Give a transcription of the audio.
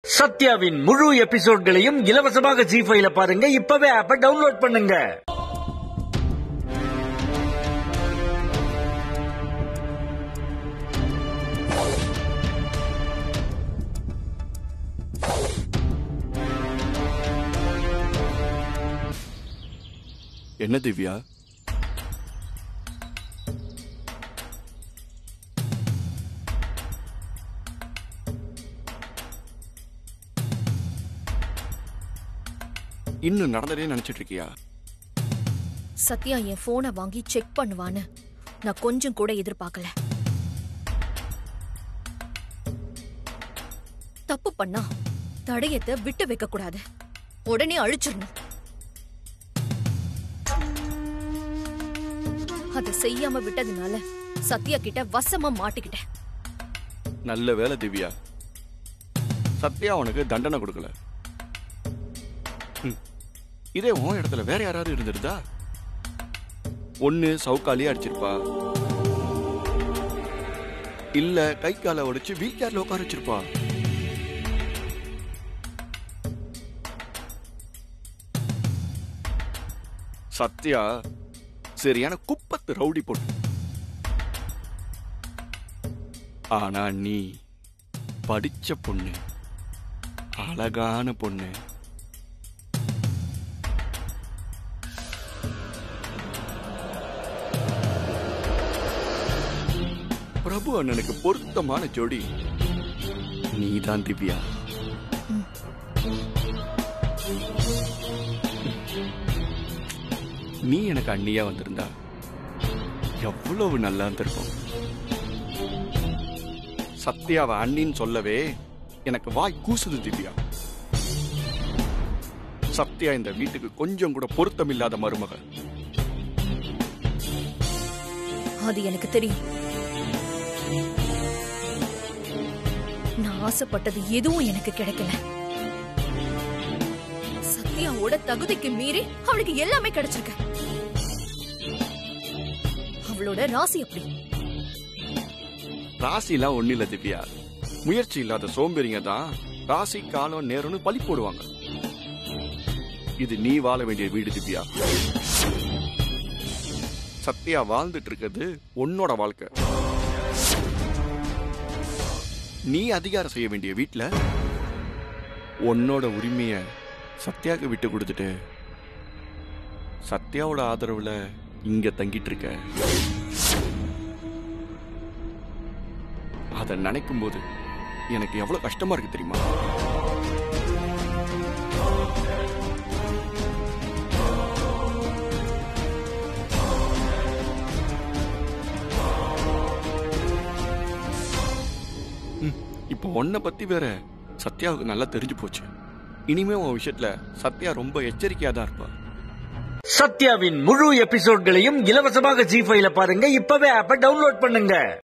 சத்யாவின் முழு எபிசோட்களையும் இலவசமாக ஜி ஃபைல பாருங்க இப்பவே ஆப்ப டவுன்லோட் பண்ணுங்க என்ன திவ்யா இன்னும் நடந்ததே நினைச்சிட்டு இருக்கியா சத்யா என் போனை வாங்கி செக் பண்ணுவான்னு நான் கொஞ்சம் கூட எதிர்பார்க்கல தப்பு பண்ணா தடயத்தை விட்டு வைக்க கூடாது உடனே அழிச்சிடணும் அதை செய்யாம விட்டதுனால சத்யா கிட்ட வசமா மாட்டிக்கிட்டேன் நல்ல வேலை திவ்யா சத்யா உனக்கு தண்டனை கொடுக்கல ம். இதே உன் இடத்துல வேற யாராவது இருந்திருந்தா ஒண்ணு சவுக்காலியே அடிச்சிருப்பா இல்ல கை காலை உடைச்சு வீல் சேர்ல உட்கார வச்சிருப்பா சத்யா சரியான குப்பத்து ரவுடி போட்டு ஆனா நீ படிச்ச பொண்ணு அழகான பொண்ணு பிரபு அண்ணனுக்கு பொருத்தமான ஜோடி நீதான் திவ்யா நீ எனக்கு அண்ணியா வந்திருந்தா எவ்வளவு நல்லா இருந்திருக்கும் சத்யாவை அண்ணின்னு சொல்லவே எனக்கு வாய் கூசுது திவ்யா சத்யா இந்த வீட்டுக்கு கொஞ்சம் கூட பொருத்தம் இல்லாத மருமக அது எனக்கு தெரியும் நான் ஆசைப்பட்டது எதுவும் எனக்கு கிடைக்கல சத்யாவோட தகுதிக்கு மீறி அவளுக்கு எல்லாமே கிடைச்சிருக்கு அவளோட ராசி அப்படி ராசிலாம் ஒண்ணு இல்ல திவ்யா முயற்சி இல்லாத சோம்பேறிங்க தான் ராசி காலம் நேரம்னு பழி போடுவாங்க இது நீ வாழ வேண்டிய வீடு திவ்யா சத்யா வாழ்ந்துட்டு இருக்கிறது உன்னோட வாழ்க்கை நீ அதிகாரம் செய்ய வேண்டிய வீட்ல உன்னோட உரிமைய சத்யாக்கு விட்டு கொடுத்துட்டு சத்யாவோட ஆதரவுல இங்க தங்கிட்டு இருக்க அதை நினைக்கும் போது எனக்கு எவ்வளவு கஷ்டமா இருக்கு தெரியுமா ம், இப்போ உன்னை பத்தி வேற சத்யாவுக்கு நல்லா தெரிஞ்சு போச்சு இனிமே உன் விஷயத்துல சத்யா ரொம்ப எச்சரிக்கையா தான் இருப்பா சத்யாவின் முழு எபிசோட்களையும் இலவசமாக ஜி ஃபைல பாருங்க இப்பவே ஆப்ப டவுன்லோட் பண்ணுங்க